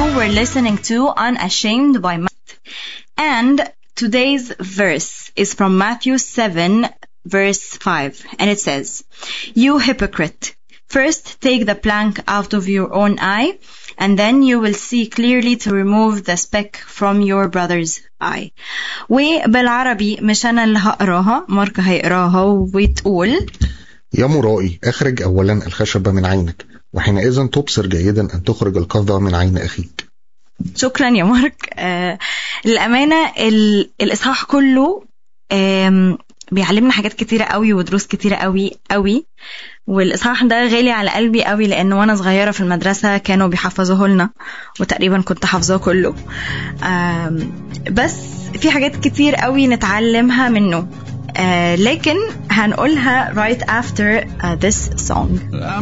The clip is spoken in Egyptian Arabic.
we're listening to Unashamed by Matt. And today's verse is from Matthew 7, verse 5. And it says, You hypocrite, first take the plank out of your own eye, and then you will see clearly to remove the speck from your brother's eye. وبالعربي مش أنا اللي هقراها مارك هيقراها وتقول يا مرائي اخرج أولا الخشبة من عينك وحينئذ تبصر جيدا أن تخرج القذى من عين أخيك شكرا يا مارك آه للأمانة ال- الإصحاح كله آم، بيعلمنا حاجات كتيرة قوي ودروس كتيرة قوي قوي والإصحاح ده غالي على قلبي قوي لأن وأنا صغيرة في المدرسة كانوا بيحفظوه لنا وتقريبا كنت حافظاه كله آم، بس في حاجات كتير قوي نتعلمها منه آه لكن هنقولها right after uh, this song